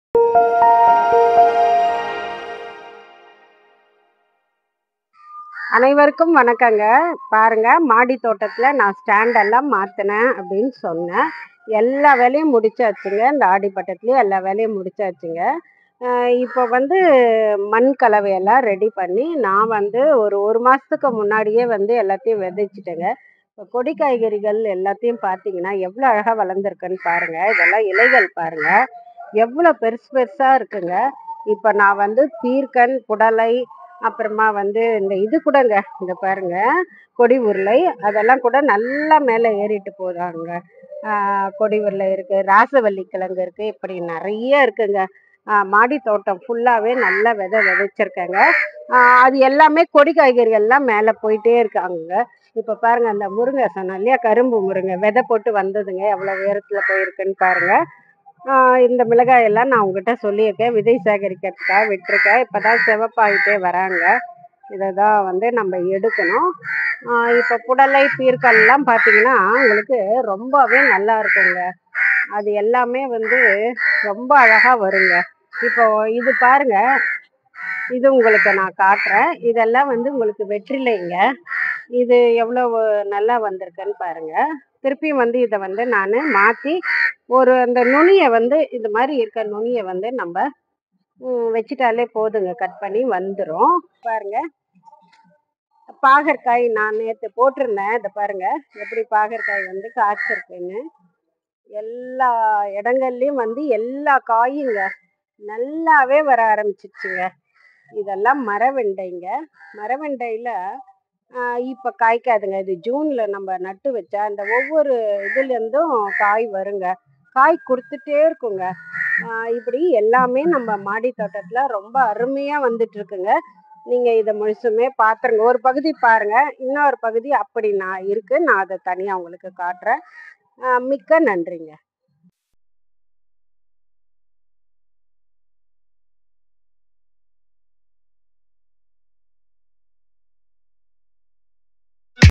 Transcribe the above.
அனைவருக்கும் வணக்கங்க பாருங்க மாடி தோட்டத்தில் நான் ஸ்டாண்டெல்லாம் மாற்றினேன் அப்படின்னு சொன்னேன் எல்லா வேலையும் முடிச்சாச்சுங்க இந்த ஆடி பட்டத்துலேயும் எல்லா வேலையும் முடிச்சாச்சுங்க அஹ் இப்போ வந்து மண் கலவையெல்லாம் ரெடி பண்ணி நான் வந்து ஒரு ஒரு மாதத்துக்கு முன்னாடியே வந்து எல்லாத்தையும் விதைச்சிட்டேங்க இப்போ கொடி காய்கறிகள் எல்லாத்தையும் பார்த்தீங்கன்னா எவ்வளோ அழகாக வளர்ந்துருக்குன்னு பாருங்கள் இதெல்லாம் இலைகள் பாருங்கள் எவ்வளோ பெருசு பெருசாக இருக்குங்க இப்போ நான் வந்து பீர்க்கன் புடலை அப்புறமா வந்து இந்த இது கூடங்க இந்த பாருங்க கொடி உருளை அதெல்லாம் கூட நல்லா மேலே ஏறிட்டு போதாங்க ஆஹ் கொடி உருளை இருக்கு ராசவள்ளி கிழங்கு இருக்கு இப்படி நிறைய இருக்குங்க ஆஹ் மாடி தோட்டம் ஃபுல்லாகவே நல்லா விதை விதைச்சிருக்கேங்க ஆஹ் அது எல்லாமே கொடி காய்கறிகள் எல்லாம் மேலே போயிட்டே இருக்காங்க இப்போ பாருங்க அந்த முருங்கை சொன்னேன் இல்லையா கரும்பு முருங்கை விதை போட்டு வந்ததுங்க எவ்வளோ உயரத்தில் போயிருக்குன்னு பாருங்க ஆஹ் இந்த மிளகாய் எல்லாம் நான் உங்ககிட்ட சொல்லியிருக்கேன் விதை சேகரிக்கிறதுக்காக விட்டுருக்கேன் இப்போ தான் சிவப்பாயிட்டே வராங்க இதை தான் வந்து நம்ம எடுக்கணும் ஆஹ் இப்போ புடலை பீர்க்கல்லாம் பார்த்தீங்கன்னா உங்களுக்கு ரொம்பவே நல்லா இருக்குங்க அது எல்லாமே வந்து ரொம்ப அழகாக வருங்க இப்போ இது பாருங்க இது உங்களுக்கு நான் காட்டுறேன் இதெல்லாம் வந்து உங்களுக்கு வெற்றிலைங்க இது எவ்வளோ நல்லா வந்திருக்குன்னு பாருங்க திருப்பியும் வந்து இதை வந்து நான் மாற்றி ஒரு அந்த நுனியை வந்து இது மாதிரி இருக்க நுனியை வந்து நம்ம ம், வச்சிட்டாலே போதுங்க கட் பண்ணி வந்துடும் பாருங்க பாகற்காய் நான் நேற்று போட்டிருந்தேன் இதை பாருங்க எப்படி பாகற்காய் வந்து காய்ச்சிருக்குன்னு எல்லா இடங்கள்லையும் வந்து எல்லா காயுங்க நல்லாவே வர ஆரம்பிச்சிருச்சுங்க இதெல்லாம் மரவெண்டைங்க மரவெண்டையில் இப்போ காய்க்காதுங்க இது ஜூனில் நம்ம நட்டு வச்சா இந்த ஒவ்வொரு இதுலேருந்தும் காய் வருங்க காய் கொடுத்துட்டே இருக்குங்க ஆஹ் இப்படி எல்லாமே நம்ம மாடி தோட்டத்தில் ரொம்ப அருமையாக வந்துட்டு இருக்குங்க நீங்கள் இதை முழுசுமே பார்த்துருங்க ஒரு பகுதி பாருங்க இன்னொரு பகுதி அப்படி நான் இருக்கு நான் அதை தனியாக உங்களுக்கு காட்டுறேன் ஆஹ் மிக்க நன்றிங்க